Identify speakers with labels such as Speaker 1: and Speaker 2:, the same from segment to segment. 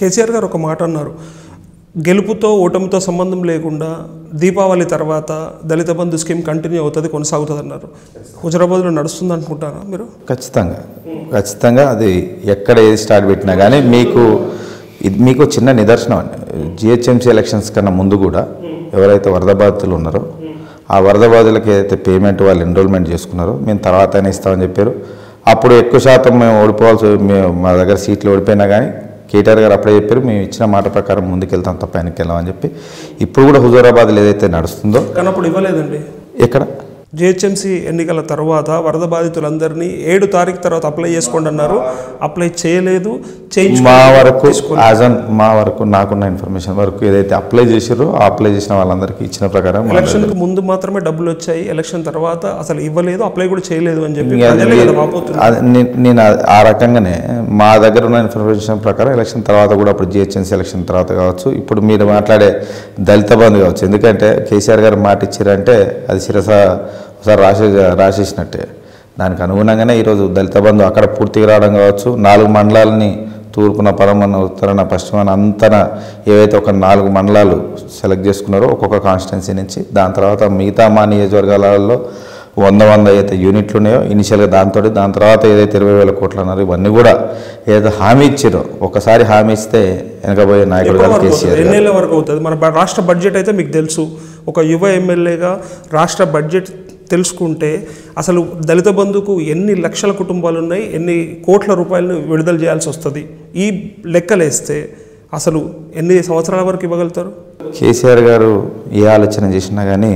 Speaker 1: కేసీఆర్ గారు ఒక మాట అన్నారు గెలుపుతో ఓటమితో సంబంధం లేకుండా దీపావళి తర్వాత దళిత బంధు స్కీమ్ కంటిన్యూ అవుతుంది కొనసాగుతుంది అన్నారు హుజరాబాద్లో నడుస్తుంది అనుకుంటారా మీరు
Speaker 2: ఖచ్చితంగా ఖచ్చితంగా అది ఎక్కడ ఏది స్టార్ట్ పెట్టినా కానీ మీకు ఇది మీకు చిన్న నిదర్శనం అండి జిహెచ్ఎంసీ ఎలక్షన్స్ కన్నా ముందు కూడా ఎవరైతే వరద బాధితులు ఉన్నారో ఆ వరద బాధితులకి ఏదైతే పేమెంట్ వాళ్ళు ఎన్రోల్మెంట్ చేసుకున్నారో మేము తర్వాత అయినా ఇస్తామని చెప్పారు అప్పుడు ఎక్కువ శాతం మేము ఓడిపోవాల్సి మేము మా దగ్గర సీట్లు ఓడిపోయినా కానీ కేటీఆర్ గారు అప్పుడే చెప్పారు మేము ఇచ్చిన మాట ప్రకారం ముందుకెళ్తాం తప్ప వెనక్కి వెళ్ళామని చెప్పి ఇప్పుడు కూడా హుజూరాబాద్లో ఏదైతే నడుస్తుందో
Speaker 1: కానీ అప్పుడు ఇవ్వలేదండి
Speaker 2: ఎక్కడ
Speaker 1: జిహెచ్ఎంసీ ఎన్నికల తర్వాత వరద బాధితులందరినీ ఏడు తారీఖు తర్వాత అప్లై చేసుకోండి అన్నారు అప్లై చేయలేదు చేయించు
Speaker 2: మా వరకు యాజ్ అన్ మా వరకు నాకున్న ఇన్ఫర్మేషన్ వరకు ఏదైతే అప్లై చేసారో ఆ అప్లై చేసిన వాళ్ళందరికీ ఇచ్చిన ప్రకారం మా
Speaker 1: ఎలక్షన్కి ముందు మాత్రమే డబ్బులు వచ్చాయి ఎలక్షన్ తర్వాత అసలు ఇవ్వలేదు అప్లై కూడా చేయలేదు అని చెప్పి
Speaker 2: ఇంకా అది
Speaker 1: ప్రజలే కదా
Speaker 2: మీరు-
Speaker 1: వాపోతున్నారు.
Speaker 2: అది నే- నేను ఆ- ఆ రకంగానే మా దగ్గర ఉన్న ఇన్ఫర్మేషన్ ప్రకారం ఎలక్షన్ తర్వాత కూడా అప్పుడు జిహెచ్ఎంసీ ఎలక్షన్ తర్వాత కావచ్చు ఇప్పుడు మీరు మాట్లాడే దళిత బంధు కావచ్చు ఎందుకంటే కేసీఆర్ గారు మాట ఇచ్చారంటే అది శిరస ఒకసారి రాసే రాసేసినట్టే దానికి అనుగుణంగానే ఈరోజు దళిత బంధు అక్కడ పూర్తిగా రావడం కావచ్చు నాలుగు మండలాలని తూర్పున పడమన ఉత్తరాన పశ్చిమాన అంతన ఏవైతే ఒక నాలుగు మండలాలు సెలెక్ట్ చేసుకున్నారో ఒక్కొక్క కాన్స్టిట్యున్సీ నుంచి దాని తర్వాత మిగతా మా నియోజకవర్గాలలో వంద వంద అయితే యూనిట్లు ఉన్నాయో ఇనిషియల్గా దాంతో దాని తర్వాత ఏదైతే ఇరవై వేల కోట్లు అన్నారో ఇవన్నీ కూడా ఏదైతే హామీ ఇచ్చారో ఒకసారి హామీ ఇస్తే వెనకబోయే నాయకుడు
Speaker 1: ఎప్పటి
Speaker 2: గారు
Speaker 1: వరకు
Speaker 2: కేసీఆర్
Speaker 1: అవుతుంది?
Speaker 2: గారు.
Speaker 1: ఎన్నేళ్ళ వరకు అవుతుంది మన బ- రాష్ట్ర బడ్జెట్ అయితే మీకు తెలుసు ఒక యువ ఎమ్మెల్యేగా రాష్ట్ర బడ్జెట్ తెలుసుకుంటే అసలు దళిత బంధుకు ఎన్ని లక్షల కుటుంబాలు ఉన్నాయి ఎన్ని కోట్ల రూపాయలను విడుదల చేయాల్సి వస్తుంది ఈ లెక్కలేస్తే అసలు ఎన్ని సంవత్సరాల వరకు ఇవ్వగలుగుతారు
Speaker 2: కేసీఆర్ గారు ఏ ఆలోచన చేసినా కానీ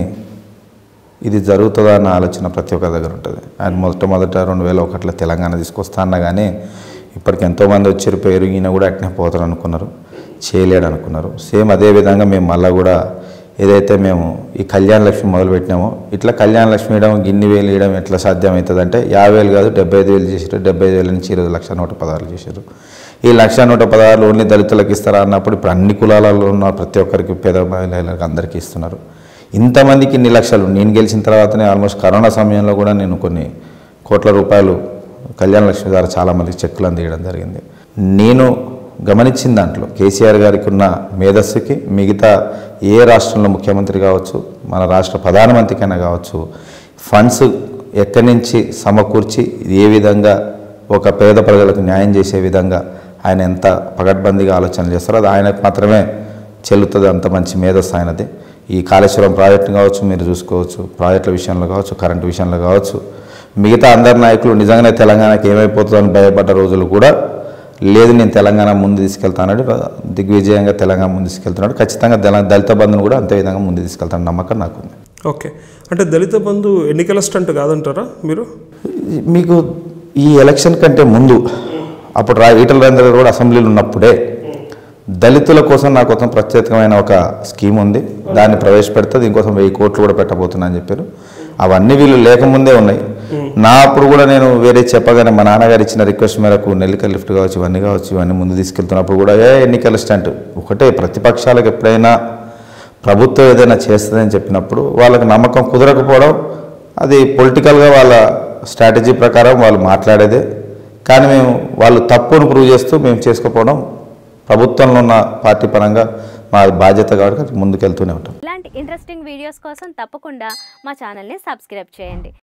Speaker 2: ఇది జరుగుతుందా అన్న ఆలోచన ప్రతి ఒక్కరి దగ్గర ఉంటుంది ఆయన మొట్టమొదట రెండు వేల ఒకటిలో తెలంగాణ తీసుకొస్తా అన్నా కానీ ఇప్పటికి ఎంతోమంది వచ్చారు పేరు ఈయన కూడా అట్నే పోతారు అనుకున్నారు చేయలేడు అనుకున్నారు సేమ్ అదే విధంగా మేము మళ్ళీ కూడా ఏదైతే మేము ఈ కళ్యాణ లక్ష్మి మొదలు పెట్టినామో ఇట్లా కళ్యాణ లక్ష్మి ఇవ్వడం గిన్ని వేలు ఇవ్వడం ఎట్లా సాధ్యమవుతుంది అంటే యాభై వేలు కాదు డెబ్బై ఐదు వేలు చేసారు డెబ్బై ఐదు వేల నుంచి ఈరోజు లక్ష నూట పదహారు చేశారు ఈ లక్ష నూట పదహారులు ఓన్లీ దళితులకు ఇస్తారా అన్నప్పుడు ఇప్పుడు అన్ని కులాలలో ఉన్న ప్రతి ఒక్కరికి పేద మహిళలకు అందరికీ ఇస్తున్నారు ఇంతమందికి ఇన్ని లక్షలు నేను గెలిచిన తర్వాతనే ఆల్మోస్ట్ కరోనా సమయంలో కూడా నేను కొన్ని కోట్ల రూపాయలు కళ్యాణ లక్ష్మి ద్వారా చాలామందికి చెక్కులు అందియడం జరిగింది నేను గమనించిన దాంట్లో కేసీఆర్ గారికి ఉన్న మేధస్సుకి మిగతా ఏ రాష్ట్రంలో ముఖ్యమంత్రి కావచ్చు మన రాష్ట్ర ప్రధానమంత్రికైనా కావచ్చు ఫండ్స్ ఎక్కడి నుంచి సమకూర్చి ఏ విధంగా ఒక పేద ప్రజలకు న్యాయం చేసే విధంగా ఆయన ఎంత పగడ్బందీగా ఆలోచన చేస్తారో అది ఆయనకు మాత్రమే చెల్లుతుంది అంత మంచి మేధస్సు ఆయనది ఈ కాళేశ్వరం ప్రాజెక్టు కావచ్చు మీరు చూసుకోవచ్చు ప్రాజెక్టుల విషయంలో కావచ్చు కరెంటు విషయంలో కావచ్చు మిగతా అందరి నాయకులు నిజంగానే తెలంగాణకి ఏమైపోతుందని భయపడ్డ రోజులు కూడా లేదు నేను తెలంగాణ ముందు తీసుకెళ్తానని దిగ్విజయంగా తెలంగాణ ముందు తీసుకెళ్తున్నాడు ఖచ్చితంగా దళ- దళిత బంధును కూడా అంతే విధంగా ముందు తీసుకెళ్తాను నమ్మకం నాకుంది
Speaker 1: ఓకే అంటే దళిత బంధు ఎన్నికల స్టంట్ కాదంటారా మీరు
Speaker 2: మీకు ఈ ఎలక్షన్ కంటే ముందు అప్పుడు రా ఈటల రాజేంద్ర గారు కూడా అసెంబ్లీలో ఉన్నప్పుడే దళితుల కోసం నా కోసం ప్రత్యేకమైన ఒక స్కీమ్ ఉంది దాన్ని ప్రవేశపెడితే దీనికోసం వెయ్యి కోట్లు కూడా పెట్టబోతున్నా అని చెప్పారు అవన్నీ వీళ్ళు లేకముందే ఉన్నాయి నా అప్పుడు కూడా నేను వేరే చెప్పగానే మా నాన్నగారు ఇచ్చిన రిక్వెస్ట్ మేరకు నెల్లిక లిఫ్ట్ కావచ్చు ఇవన్నీ కావచ్చు ఇవన్నీ ముందు తీసుకెళ్తున్నప్పుడు కూడా ఏ ఎన్నికల స్టంట్ ఒకటే ప్రతిపక్షాలకు ఎప్పుడైనా ప్రభుత్వం ఏదైనా చేస్తుందని చెప్పినప్పుడు వాళ్ళకి నమ్మకం కుదరకపోవడం అది పొలిటికల్గా వాళ్ళ స్ట్రాటజీ ప్రకారం వాళ్ళు మాట్లాడేదే కానీ మేము వాళ్ళు తప్పును ప్రూవ్ చేస్తూ మేము చేసుకోకపోవడం ప్రభుత్వంలో ఉన్న పార్టీ పరంగా మా బాధ్యత కాబట్టి ముందుకెళ్తూనే ఉంటాం
Speaker 3: ఇలాంటి ఇంట్రెస్టింగ్ వీడియోస్ కోసం తప్పకుండా మా ఛానల్ని సబ్స్క్రైబ్ చేయండి